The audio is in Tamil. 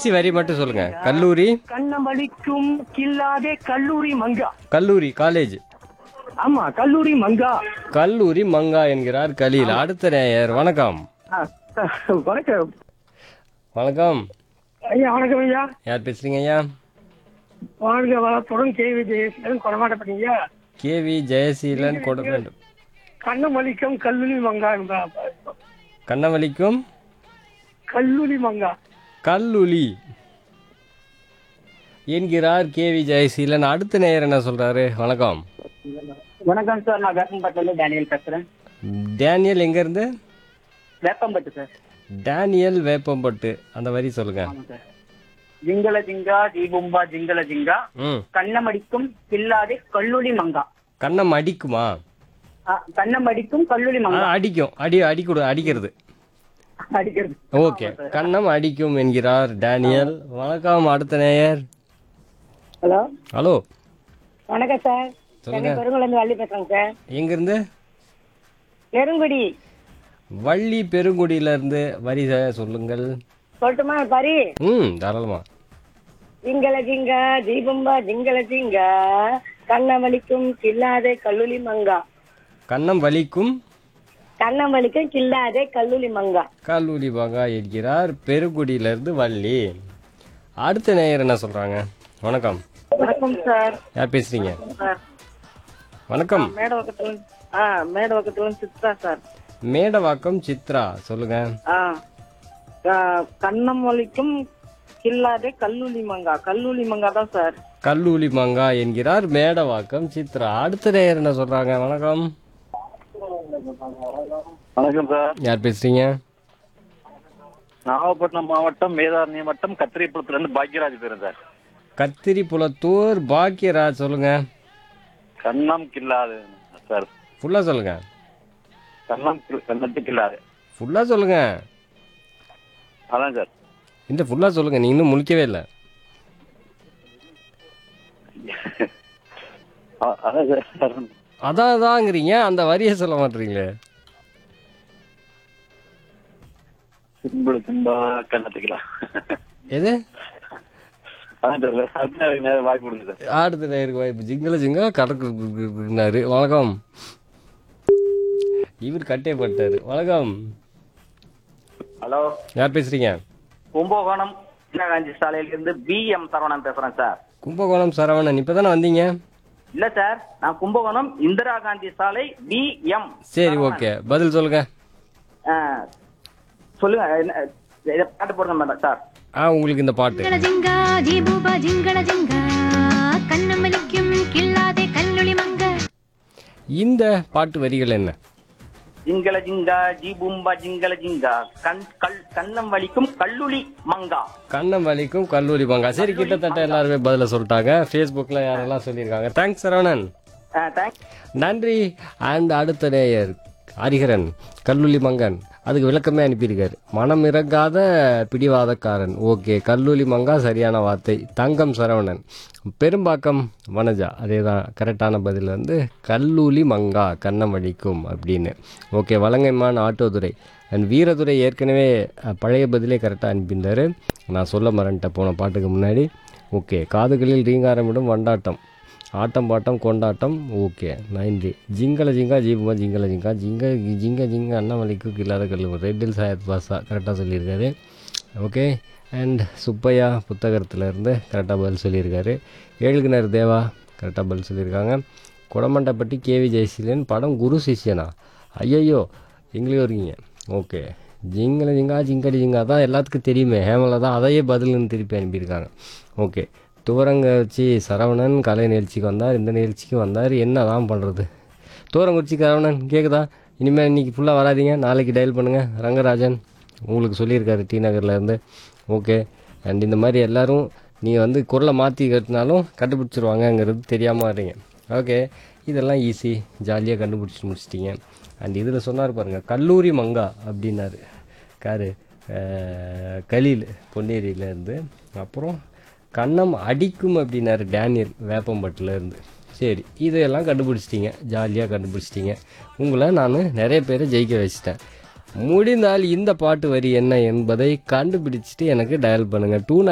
கடைசி வரி மட்டும் சொல்லுங்க கல்லூரி கண்ணமளிக்கும் கில்லாதே கல்லூரி மங்கா கல்லூரி காலேஜ் ஆமா கல்லூரி மங்கா கல்லூரி மங்கா என்கிறார் கலீல் அடுத்த நேயர் வணக்கம் ஆ, வணக்கம் வணக்கம் ஐயா வணக்கம் ஐயா யார் பேசுறீங்க ஐயா வாழ்க வளத்துடன் கேவி ஜெயசீலன் கொடமாட்டப்பட்டீங்க கேவி ஜெயசீலன் கொட வேண்டும் கண்ணமளிக்கும் கல்லூரி மங்கா என்பா. கண்ணவலிக்கும் கல்லூரி மங்கா கல்லுலி என்கிறார் கேவி ஜெயசீலன் அடுத்த நேயர் என்ன சொல்றாரு வணக்கம் வணக்கம் சார் நான் வேப்பம்பட்டில டேனியல் பேசுறேன் டேனியல் எங்க இருந்து வேப்பம்பட்டு சார் டேனியல் வேப்பம்பட்டு அந்த வரி சொல்லுங்க ஆமா சார் ஜிங்கல ஜிங்கா ஜீபும்பா ஜிங்கல ஜிங்கா ம் கண்ணமடிக்கும் கில்லாதே கல்லூரி மங்கா கண்ணம் அடிக்குமா ஆ, கண்ணமடிக்கும் கல்லூரி ஆ, மங்கா அடிக்கும் அடி அடிக்கூட அடிக்கிறது அடிக்கிறது ஓகே கண்ணம் அடிக்கும் என்கிறார் டேனியல் வணக்கம் அடுத்த நேயர் ஹலோ ஹலோ வணக்கம் சார் சொல்லுங்க பெருங்குளந்து வள்ளி பேசுறேங்க சார் எங்கிருந்து பெருங்குடி வள்ளி பெருங்குடியில இருந்து வரி ச- சொல்லுங்கள் சொல்லட்டுமா பரி ம் தாராளமா ஜிங்கல ஜிங்கா ஜீபம்பா ஜிங்கல ஜிங்கா கண்ணமளிக்கும் கில்லாதே கல்லூரி மங்கா கண்ணம் வலிக்கும் கண்ணமளிக்கும் கில்லாதே கல்லூரி மங்கா கல்லூரி பாகா என்கிறார் பெருங்குடியில இருந்து வள்ளி அடுத்த நேயர் என்ன சொல்றாங்க வணக்கம் வணக்கம் சார் யார் பேசுறீங்க சார் வணக்கம் மேடவக்கத்துல ஆ மேடவக்கத்துல சித்ரா சார் மேடவாக்கம் சித்ரா சொல்லுங்க ஆ கண்ணமளிக்கும் கில்லாதே கல்லூரி மங்கா கல்லூரி மங்கா தான் சார் கல்லூலி மங்கா என்கிறார் மேடவாக்கம் சித்ரா அடுத்த நேயர் என்ன சொல்றாங்க வணக்கம் வணக்கம் சார் யார் பேசுறீங்க நாகப்பட்டினம் மாவட்டம் வேதாரண்ய வட்டம் கத்திரிப்புலத்துல இருந்து பாக்யராஜ் பேரு சார் கத்திரி புலத்தூர் பாக்கியராஜ் சொல்லுங்க கண்ணம் கில்லாது சார் ஃபுல்லா சொல்லுங்க கண்ணம் கில்- கண்ணத்து கில்லாது ஃபுல்லா சொல்லுங்க அதான் சார் இந்த ஃபுல்லா சொல்லுங்க நீ இன்னும் முழிக்கவே இல்லை அ- அதான் சார் அதான் அதாங்கிறீங்க அந்த வரியை சொல்ல மாட்டீங்களே சிம்பிள் சிம்பா கண்ணத்து கிலா எது அதான் சார் அடுத்த நேரம் நேரம் வாய்ப்பு கொடுங்க சார் அடுத்த நேருக்கு வாய்ப்பு ஜிங்கல ஜிங்கா கடற்குனாரு வணக்கம் இவர் கட்டே பட்டாரு வணக்கம் ஹலோ யார் பேசுறீங்க கும்பகோணம் காஞ்சி சாலையிலிருந்து பி எம் சரவணன் பேசுறேன் சார் கும்பகோணம் சரவணன் இப்பதானே வந்தீங்க இல்ல சார் நான் கும்பகோணம் இந்திரா காந்தி சாலை பி எம் சரி ஓகே பதில் சொல்லுங்க சொல்லுங்க என்ன- இதை பாட்டு போடுங்க மேடம் சார் ஆ உங்களுக்கு இந்த பாட்டு ജിംഗള ജിങ്ക ജീബൂബ ജിംഗള ജിങ്ക കണ്ണമലിക്കും കിള്ളാതെ കല്ലുളി മങ്ക இந்த பாட்டு வரிகள் என்ன ஜிங்கல ஜிங்கா ஜி பூம்பா ஜிங்கல ஜிங்கா கண் கல் கண்ணம் வலிக்கும் கல்லுளி மங்கா கண்ணம் வலிக்கும் கல்லூரி பங்கா சரி கிட்டத்தட்ட எல்லாருமே பதில சொல்லிட்டாங்க ஃபேஸ்புக்கில் யாரெல்லாம் சொல்லியிருக்காங்க தேங்க்ஸ் சரவணன் தேங்க்ஸ் நன்றி அண்ட் அடுத்த நேயர் ஹரிஹரன் கல்லூலி மங்கன் அதுக்கு விளக்கமே அனுப்பியிருக்காரு மனம் இறங்காத பிடிவாதக்காரன் ஓகே கல்லூலி மங்கா சரியான வார்த்தை தங்கம் சரவணன் பெரும்பாக்கம் வனஜா அதே தான் கரெக்டான பதில் வந்து கல்லூலி மங்கா கண்ணம் வலிக்கும் அப்படின்னு ஓகே வலங்கைமான் ஆட்டோதுரை அண்ட் வீரதுரை ஏற்கனவே அஹ், பழைய பதிலே கரெக்டாக அனுப்பியிருந்தாரு நான் சொல்ல மறந்துட்டேன் போன பாட்டுக்கு முன்னாடி ஓகே காதுகளில் ரீங்காரமிடும் வண்டாட்டம் ஆட்டம் பாட்டம் கொண்டாட்டம் ஓகே நன்றி ஜிங்கல ஜிங்கா ஜீபுமா ஜிங்கல ஜிங்கா ஜிங்க ஜிங்க ஜிங்க அண்ணாமலைக்கு இல்லாத கல்லு ரெட்டில் சாயத் பாசா கரெக்டாக சொல்லியிருக்காரு ஓகே அண்ட் சுப்பையா புத்தகத்துல இருந்து கரெக்டாக பதில் சொல்லியிருக்காரு ஏழுகிணர் தேவா கரெக்டாக பதில் சொல்லியிருக்காங்க குடமண்டப்பட்டி கேவி ஜெயசீலன் படம் குரு சிஷ்யனா ஐயையோ எங்களையும் இருக்கீங்க ஓகே ஜிங்கல ஜிங்கா ஜிங்கடி ஜிங்கா தான் எல்லாத்துக்கும் தெரியுமே ஹேமலா தான் அதையே பதில்னு திருப்பி அனுப்பியிருக்காங்க ஓகே தூரங்கச்சி சரவணன் கலை நிகழ்ச்சிக்கு வந்தார் இந்த நிகழ்ச்சிக்கு வந்தார் என்ன தான் பண்ணுறது தூரங்குறிச்சி சரவணன் கேட்குதா இனிமேல் இன்னைக்கு ஃபுல்லாக வராதீங்க நாளைக்கு டயல் பண்ணுங்கள் ரங்கராஜன் உங்களுக்கு சொல்லியிருக்காரு டி நகர்ல இருந்து ஓகே அண்ட் இந்த மாதிரி எல்லாரும் நீங்கள் வந்து குரலை மாற்றி கட்டினாலும் கண்டுபிடிச்சிருவாங்கங்கிறது தெரியாமல் வரீங்க ஓகே இதெல்லாம் ஈஸி ஜாலியாக கண்டுபிடிச்சி முடிச்சிட்டிங்க அண்ட் இதில் சொன்னார் பாருங்கள் கல்லூரி மங்கா அப்படின்னாரு காரு அஹ், கலீல் பொன்னேரியிலேருந்து அப்புறம் கண்ணம் அடிக்கும் அப்படின்னாரு டேனியல் வேப்பம்பட்டில் இருந்து சரி இதையெல்லாம் கண்டுபிடிச்சிட்டிங்க ஜாலியாக கண்டுபிடிச்சிட்டிங்க உங்களை நான் நிறைய பேரை ஜெயிக்க வச்சிட்டேன் முடிந்தால் இந்த பாட்டு வரி என்ன என்பதை கண்டுபிடிச்சிட்டு எனக்கு டயல் பண்ணுங்கள் டூ